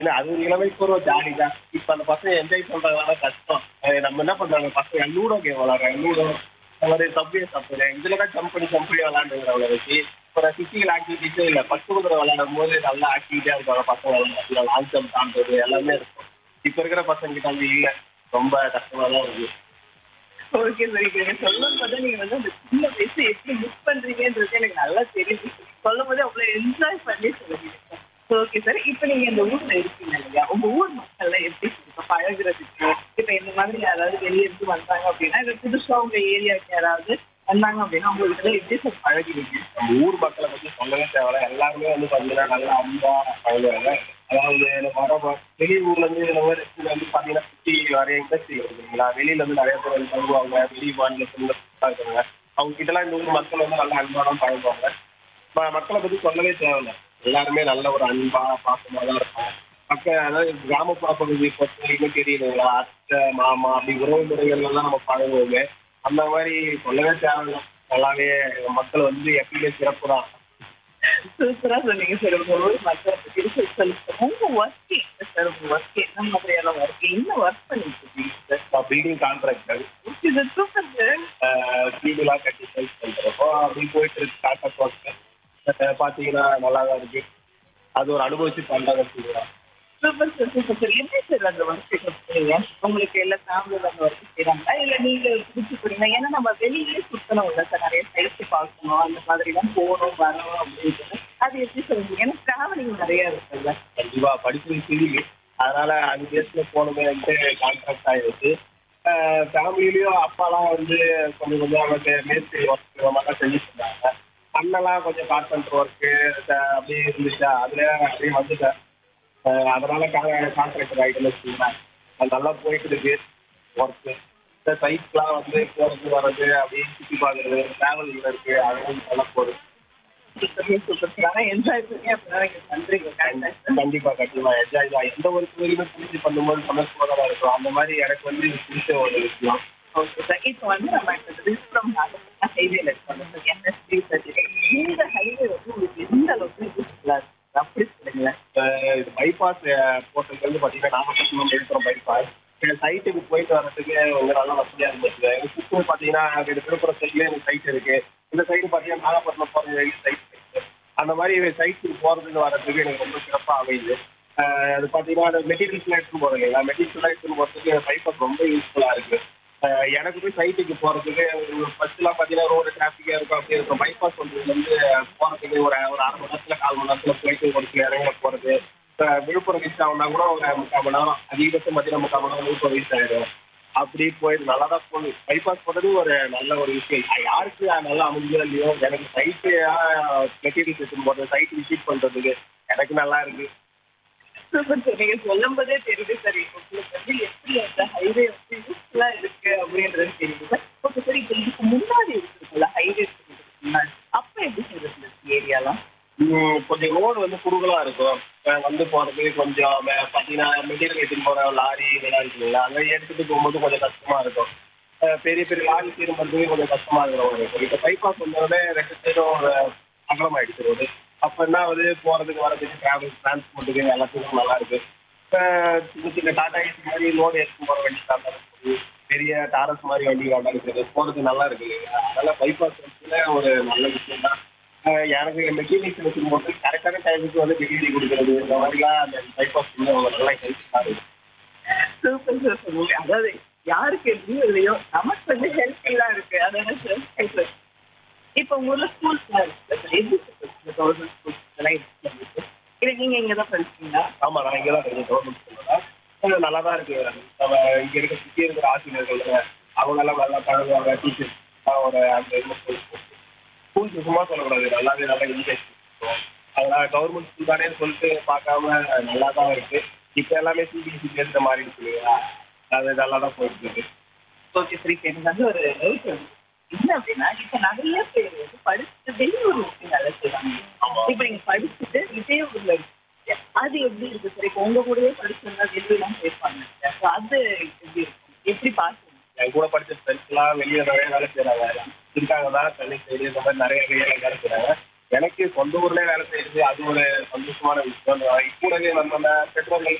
இல்ல அது ஒரு இளமைக்கு ஒரு ஜாலி தான் இப்ப அந்த பசங்க என்ஜாய் பண்றதுனால கஷ்டம் அஹ் நம்ம என்ன பண்றாங்க பசங்க லூடோ கேம் விளாடுறாங்க லூடோ ஒரு சப்வே சாப்பிடுறேன் இதுல தான் ஜம்ப் பண்ணி ஜம்ப் பண்ணி விளாண்டுங்கிற அவளை வச்சு ஒரு பிசிக்கல் ஆக்டிவிட்டிஸும் இல்லை பத்து குதிரை விளையாடும் போது நல்லா ஆக்டிவிட்டியா இருக்காங்க பசங்க லாங் ஜம்ப் தாண்டது எல்லாமே இருக்கும் இப்ப இருக்கிற பசங்க கிட்ட அது இல்லை ரொம்ப கஷ்டமா தான் இருக்கு ஓகே சார் இப்போ நீங்க சொல்லும் போது நீங்க வந்து அந்த சின்ன வயசு எப்படி மிஸ் பண்றீங்கன்றது எனக்கு நல்லா தெரியுது சொல்லும் போது அவ்வளோ என்ஜாய் பண்ணி சொல்லுவீங்க ஓகே சார் இப்போ நீங்க இந்த ஊர்ல இருக்கீங்க இல்லையா உங்க ஊர் மக்கள்லாம் எப்படி இப்போ பழகுறதுக்கு இப்போ இந்த மாதிரி யாராவது வெளியே இருந்து வந்தாங்க அப்படின்னா இப்போ புதுசா உங்க ஏரியாவுக்கு யாராவது வந்தாங்க அப்படின்னா உங்களுக்கு இதெல்லாம் எப்படி சார் பழகுவீங்க நம்ம ஊர் மக்களை பத்தி சொல்லவே தேவையில்ல எல்லாருமே வந்து பாத்தீங்கன்னா நல்லா அன்பா பழகுவாங்க அதாவது நம்ம வர வெளி ஊர்ல இருந்து இந்த மாதிரி இடத்துல வந்து பாத்தீங்கன்னா சுத்தி நிறைய இண்டஸ்ட்ரி இருக்குங்களா வெளியில இருந்து நிறைய பேர் வந்து தங்குவாங்க வெளி மாநிலத்துல இருந்து இருக்காங்க அவங்க கிட்ட எல்லாம் இந்த ஊர் மக்கள் வந்து நல்லா அன்பா தான் பழகுவாங்க ம- மக்களை பத்தி சொல்லவே தேவையில்ல எல்லாருமே நல்ல ஒரு அன்பா பாசமா தான் இருப்பாங்க மக்கள் அதாவது கிராமப்புற பகுதி பொறுத்த வரைக்கும் தெரியுதுங்களா அத்தை மாமா அப்படி உறவு முறைகள் எல்லாம் நம்ம பழகுவோமே அந்த மாதிரி சொல்லவே தேவையில்ல நல்லாவே மக்கள் வந்து எப்பயுமே சிறப்பு தான் சூப்பரா சொன்னீங்க சார் உங்க ஊர் மக்களை பத்தி சொல்லி சொல்லுங்க உங்க ஒர்க் என்ன சார் உங்க ஒர்க் என்ன மாதிரியான ஒர்க் என்ன ஒர்க் பண்ணிட்டு இருக்கீங்க சார் பில்டிங் கான்ட்ராக்டர் இது சூப்பர் சார் வீடுலாம் கட்டி சேல்ஸ் பண்றப்போ அப்படி போயிட்டு இருக்கு டாட்டா ஒர்க் பாத்தீங்கன்னா நல்லா தான் இருக்கு அது ஒரு அனுபவிச்சு பண்றாங்க வச்சுக்கலாம் சூப்பர் சார் சூப்பர் சார் எப்படி சார் அந்த ஒர்க் செய்றீங்க உங்களுக்கு எல்லாம் ஃபேமிலியில் அந்த ஒர்க் செய்கிறாங்களா இல்லை நீங்கள் பிடிச்சி போறீங்க ஏன்னா நம்ம வெளியிலே சுற்றணும் இல்லை சார் நிறைய சைட்டு பார்க்கணும் அந்த மாதிரிலாம் போகணும் வரணும் அப்படின்றது அது எப்படி சொல்லுவீங்க ஏன்னா ட்ராவலிங் நிறைய இருக்குல்ல கண்டிப்பா படிச்சது சிவில் அதனால அது பேஸ்ல போனதுன்ட்டு கான்ட்ராக்ட் ஆயிடுச்சு ஃபேமிலிலயும் அப்பாலாம் வந்து கொஞ்சம் கொஞ்சம் அவங்களுக்கு மேஸ்திரி ஒர்க் மாதிரிலாம் செஞ்சுட்டு இருந்தாங்க அண்ணெல்லாம் கொஞ்சம் கார்பெண்டர் ஒர்க்கு அப்படியே இருந்துச்சா அதுல அப்படியே வந்துட்டேன் அஹ் அதனால கான்ட்ராக்டர் ஆகிட்டு வச்சுக்கோங்களேன் அது நல்லா போயிட்டு இருக்கு ஒர்க்கு இந்த சைட்லாம் வந்து போறது வர்றது அப்படியே சுற்றி பார்க்குறது டிராவலிங் இருக்கு அதெல்லாம் நல்லா போகுது சூப்பர் சூப்பர் சார் ஆனால் என்ஜாய் பண்ணி அப்படின்னா நீங்கள் பண்ணுறீங்க கரெக்டாக சார் கண்டிப்பா கண்டிப்பா என்ஜாய் தான் எந்த ஒரு தொழிலுமே புரிஞ்சு பண்ணும்போது சந்தோஷமா தான் இருக்கும் அந்த மாதிரி எனக்கு வந்து இது பிடிச்ச ஒரு விஷயம் ஓகே சார் இப்போ வந்து நம்ம இப்போ விழுப்புரம் நாகப்பட்டினம் ஹைவேல இருக்கோம் சார் என்எஸ்டி இந்த ஹைவே வந்து உங்களுக்கு எந்த அளவுக்கு யூஸ்ஃபுல்லாக இருக்கு அப்படி சொல்லுங்களேன் அஹ் இது பைபாஸ் போட்டதுக்கு வந்து பாத்தீங்கன்னா நாகப்பட்டினம் விழுப்புரம் பைபாஸ் சைட்டுக்கு போயிட்டு வர்றதுக்கு வந்து நல்லா வசதியா இருந்துச்சு எங்க சுத்தம் பாத்தீங்கன்னா இது விழுப்புரம் சைட்லயே எனக்கு சைட் இருக்கு இந்த சைடு பாத்தீங்கன்னா நாகப்பட்டினம் போறது வழி சைட் இருக்கு அந்த மாதிரி சைட்டுக்கு போறதுக்கு வர்றதுக்கு எனக்கு ரொம்ப சிறப்பா அமையுது அஹ் அது பாத்தீங்கன்னா அந்த மெட்டீரியல்ஸ்லாம் எடுத்துன்னு போறோம் இல்லைங்களா மெட்டீரியல்ஸ்லாம் எடுத்துன்னு போறதுக்கு பைபாஸ் ரொம்ப யூஸ்ஃபுல்லா இருக்கு அஹ் எனக்கு போய் சைட்டுக்கு போறதுக்கு ஃபர்ஸ்ட்லாம் பாத்தீங்கன்னா ரோடு டிராஃபிக்கா இருக்கும் அப்படி இருக்கும் பைபாஸ் வந்து வந்து போறதுக்கு ஒரு ஒரு அரை மணி நேரத்துல கால் மணி நேரத்துல போயிட்டு ஒரு சில இடங்களை போறது இப்ப விழுப்புரம் ரீச் ஆகுனா கூட ஒரு முக்கால் மணி நேரம் அதிகபட்சம் பார்த்தீங்கன்னா முக்கால் மணி நேரம் விழுப்புரம் ரீச் ஆயிடும் அப்படி போயிட்டு நல்லா தான் போகுது பைபாஸ் போறது ஒரு நல்ல ஒரு விஷயம் அது யாருக்கு அது நல்லா அமைஞ்சோ இல்லையோ எனக்கு சைட்டு மெட்டீரியல்ஸ் எடுத்துன்னு போறது சைட் விசிட் பண்றதுக்கு எனக்கு நல்லா இருக்கு சூப்பர் சார் நீங்கள் சொல்லும் போதே தெரியுது சார் இப்போ உங்களுக்கு வந்து எப்படி அந்த ஹைவே வந்து யூஸ்ஃபுல்லாக இருக்கு அப்படின்றது தெரியுது சார் ஓகே சார் இப்போ இதுக்கு முன்னாடி இருக்குல்ல ஹைவே முன்னாடி அப்போ எப்படி சார் இருந்துச்சு ஏரியாலாம் உம், கொஞ்சம் ரோடு வந்து குறுகலா இருக்கும் அஹ் வந்து போறது கொஞ்சம் மே- பாத்தீங்கன்னா மெட்டீரியல் எடுத்துட்டு போற லாரி இதெல்லாம் இருக்குங்களா அங்க எடுத்துட்டு போகும்போது கொஞ்சம் கஷ்டமா இருக்கும் அஹ் பெரிய பெரிய லாரி திரும்புறதுக்கு கொஞ்சம் கஷ்டமா இருக்கிற மாதிரி இருக்கும் இப்போ பைபாஸ் வந்தோடனே ரெண்டு சைடும் ஒரு அகலமாயிடுச்சு ரோடு அப்ப என்ன ஆகுது போறதுக்கு வரதுக்கு டிராவல் டிரான்ஸ்போர்ட்டுக்கு எல்லாத்துக்கும் நல்லா இருக்கு அஹ் சின்ன சின்ன டாடா ஏசி மாதிரி லோடு எடுத்து போற வண்டி நல்லா இருக்குது பெரிய டாரஸ் மாதிரி வண்டி நல்லா இருக்குது போறதுக்கு நல்லா இருக்கு இல்லைங்களா அதனால பைபாஸ் வந்து ஒரு நல்ல விஷயம் தான் ஆஹ் எனக்கு மெட்டீரியல்ஸ் வச்சுக்கும் போது கரெக்டான டைமுக்கு வந்து டெலிவரி கொடுக்குறது இந்த மாதிரிலாம் அந்த பைபாஸ் வந்து அவங்க நல்லா ஹெல்ப்ஃபுல்லாக இருக்கு சூப்பர் சார் சொல்லுங்க அதாவது யாருக்கு எப்படியும் இல்லையோ நமக்கு வந்து ஹெல்ப்ஃபுல்லாக இருக்கு அதான சார் இப்போ உங்க ஊர்ல ஸ்கூல்ஸ்லாம் இருக்கு சார் எப்படி சார் கவர்மெண்ட் ஸ்கூல்ஸ் எல்லாம் இருக்கு இல்லை நீங்க இங்கே தான் படிச்சீங்களா ஆமாம் நான் இங்கே தான் இருக்கேன் கவர்மெண்ட் ஸ்கூலில் நல்லா தான் இருக்கு நம்ம இங்கே இருக்க சுற்றி இருக்கிற ஆசிரியர்கள் அவங்க எல்லாம் நல்லா பழகுவாங்க டீச்சர்ஸ் ஒரு அந்த ஸ்கூல் சும்மா சொல்லக்கூடாது நல்லாவே நல்லா இன்ஜெக்ட் அதனால கவர்மெண்ட் ஸ்கூல் தானே சொல்லிட்டு பார்க்காம நல்லா தான் இருக்கு இப்போ எல்லாமே சிபிஎஸ்சி பேசுகிற மாதிரி இருக்கு இல்லையா அது நல்லா தான் போயிட்டு இருக்கு ஓகே சரி இப்போ எனக்கு வந்து ஒரு டவுட் வந்து என்ன அப்படின்னா இப்போ நிறைய பேர் வந்து படிச்சுட்டு வெளியூர் வந்து வேலை செய்வாங்க ஆமா. இப்போ நீங்க படிச்சுட்டு இதே ஊர்ல இருக்கீங்க அது எப்படி இருக்கு சார் இப்போ உங்க கூடயே படிச்சிருந்தா வெளியூர்லாம் போயிருப்பாங்க ஸோ அது எப்படி இருக்கும் எப்படி பார்க்குறீங்க என் கூட படிச்ச ஃப்ரெண்ட்ஸ்லாம் வெளியே நிறைய வேலை செய்கிறாங்க இருக்காங்க தான் சென்னை சைடு இந்த மாதிரி நிறைய வெளியே வேலை செய்கிறாங்க எனக்கு சொந்த ஊர்லயே வேலை செய்யறது அது ஒரு சந்தோஷமான விஷயம் கூடவே நம்ம பெற்றோர்கள்